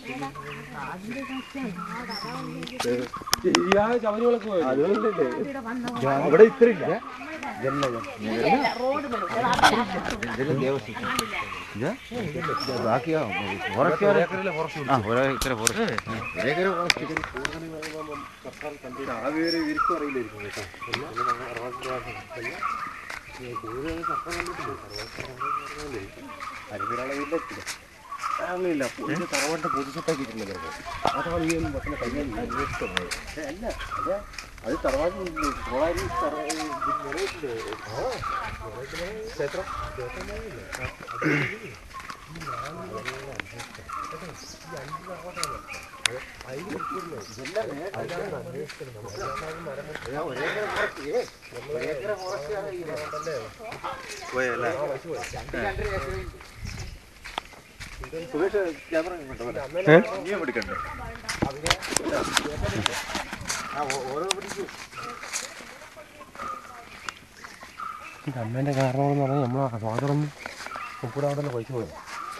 ശരിയായ ശബരിമലക്ക് പോയത് അവിടെ ഇത്ര ഇല്ല ബാക്കിയാ ഫോറസ്റ്റ് ആ ഓരോ ഇത്ര ഫോറസ്റ്റ് ആവേരെ ഇരിക്കും അറിയില്ലായിരിക്കും കേട്ടോ അങ്ങനെയില്ല ഇത് തറവാട്ടിന്റെ പൊതുസൊട്ടാക്കിയിട്ടുണ്ട് അതാണ് ഈ ഒന്നും ഭക്ഷണം കഴിയാൻ അല്ല അതെ അത് തറവാട്ടിൽ കോളാരി തറ- ഇത് നിറയിട്ടുണ്ട്. ആ, ക്ഷേത്രം സുരേഷ് ക്യാമറ ഇങ്ങോട്ട് വരാം. നീ പിടിക്കണ്ടേ അമ്മേന്റെ കാരണം എന്ന് പറഞ്ഞാൽ നമ്മളെ ഫാദറൊന്നും ഉപ്പിടാൻ തന്നെ പൈസ പോയി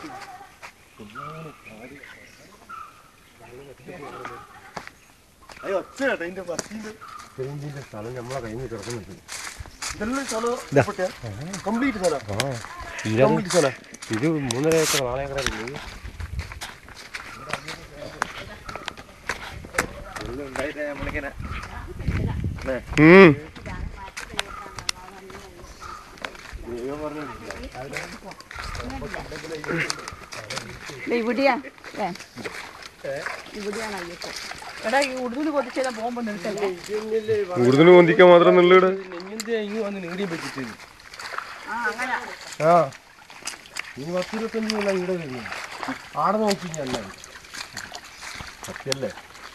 അയ്യോ ഒച്ചയാ ഇതിന്റെ ബസ്സിന്റെ പെരിഞ്ചിന്റെ സ്ഥലം നമ്മളെ കയ്യിൽ നിന്ന് കിടക്കുന്നുണ്ട് ഇതെല്ലാം സ്ഥലം കംപ്ലീറ്റ് സ്ഥലം ആ ഇത് കംപ്ലീറ്റ് സ്ഥലം ഇത് മൂന്നര ഏക്കർ നാല് ഏക്കർ ഉണ്ടായിട്ട് നമ്മളിങ്ങനെ ഇവിടെയാ ഏ ഇവിടെയാണ് അയ്യപ്പോ എടാ ഈ ഉടുതുണി കൊതിച്ചാൽ പോകുമ്പോ നിൽക്കല്ലേ കൂടുതൽ പൊന്തിക്കാൻ മാത്രം നുള്ളിവിടെ നെഞ്ഞിന്റെ ഇങ്ങ് വന്ന് നീടി വെച്ചിട്ട് ആ അങ്ങനെ ആ ഇനി പത്ത് ഇരുപത്തഞ്ച് കൊല്ലം ഇവിടെ വരുന്നു ആടെ നോക്കി ഞാൻ സത്യല്ലേ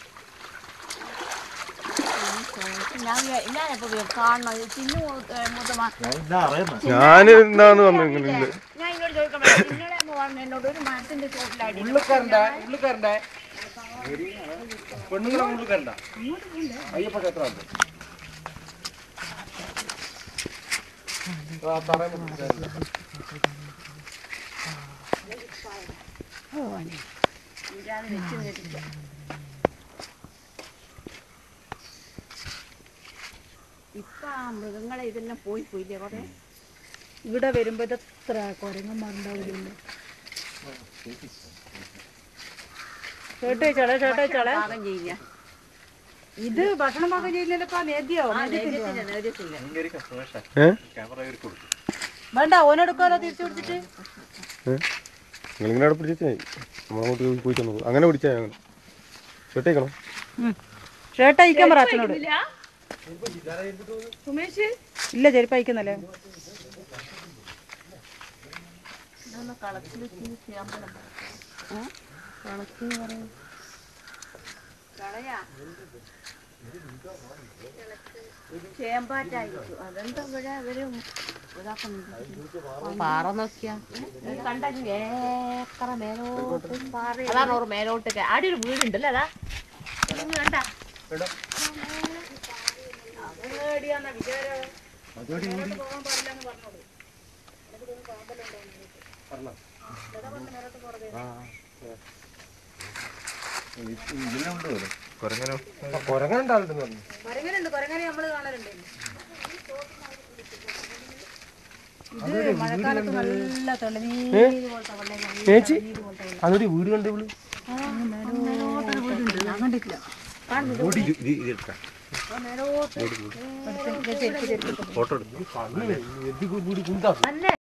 ഞാൻ വിചാ- ഞാനിപ്പോ വി- കാണണം ഇത് ചിന്നു ഏ, മുത്തമ്മ ഞാൻ എന്താന്ന് പറഞ്ഞു ഇങ്ങനെ ഞാൻ ഇന്നോട് ചോദിക്കാൻ പറ്റില്ല. ഇന്നലെ അമ്മ പറഞ്ഞു എന്നോട് ഒരു മരത്തിന്റെ ചോട്ടിലാടി ഉള്ളിക്കാരണ്ട ഉള്ളിക്കാരണ്ട പെണ്ണുങ്ങളെ ഉള്ളിക്കാരണ്ട അയ്യപ്പ ക്ഷേത്രം ഉണ്ട് ആ തറയിൽ മുട്ടിക്കാരണ്ട. വെച്ച് നേരിട്ട് ഇപ്പൊ ആ മൃഗങ്ങളെ ഇതെല്ലാം പോയി പോയില്ലേ കൊറേ ഇവിടെ വരുമ്പോ ഇത് എത്ര കുരങ്ങന്മാരുണ്ടാവില്ല ചേട്ടേ ചേളെ ചേട്ടേ ചേളെ പാകം ചെയ്യില്ല ഇത് ഭക്ഷണം പാകം ചെയ്യുന്നില്ലപ്പാ നേദ്യോ ആ നേര്യത്തില്ല നേര്യത്തില്ല ഇങ്ങേരിക്ക സുമേഷേ, ക്യാമറ കയറി കൊടുക്കും വേണ്ട ഓനെടുക്കാലോ തിരിച്ചു പിടിച്ചിട്ട് നിങ്ങളിങ്ങനെ അവിടെ പിടിച്ചാൽ നമ്മളങ്ങോട്ട് പോയി തന്നു അങ്ങനെ പിടിച്ചാൽ അങ്ങനെ ചേട്ടേക്കണം ഷർട്ട് അയക്കാൻ പറ അച്ഛനോട് സുമേഷ് ഇല്ല ചെരുപ്പ് അയക്കുന്നല്ലേ ഇതൊന്ന് കളത്തില് ചെയ്യാൻ കളയാ ചേമ്പാറ്റായിരിക്കും അതെന്താ ഇവിടെ അവര് പാറ നോക്കിയാ കണ്ട ഏക്കറ മേലോട്ട് അതാണ് ഒരു മേലോട്ട് ആടെ ഒരു വീടുണ്ടല്ലോ അതാ ഇതൊന്ന് കണ്ട കുരങ്ങനുണ്ടാവില്ലെന്ന് പറഞ്ഞു കൊരങ്ങനുണ്ട് കൊരങ്ങനെ നമ്മള് കാണലുണ്ട് ഇത് മഴക്കാലത്ത് നല്ല തെളിനീര് പോലത്തെ വെള്ളം ചേച്ചി അതൊരു വീട് കണ്ടേ വിളി വീടുണ്ട് ഞാൻ കണ്ടിട്ടില്ല ഫോട്ടോ എടുത്തു വീട് കുന്താ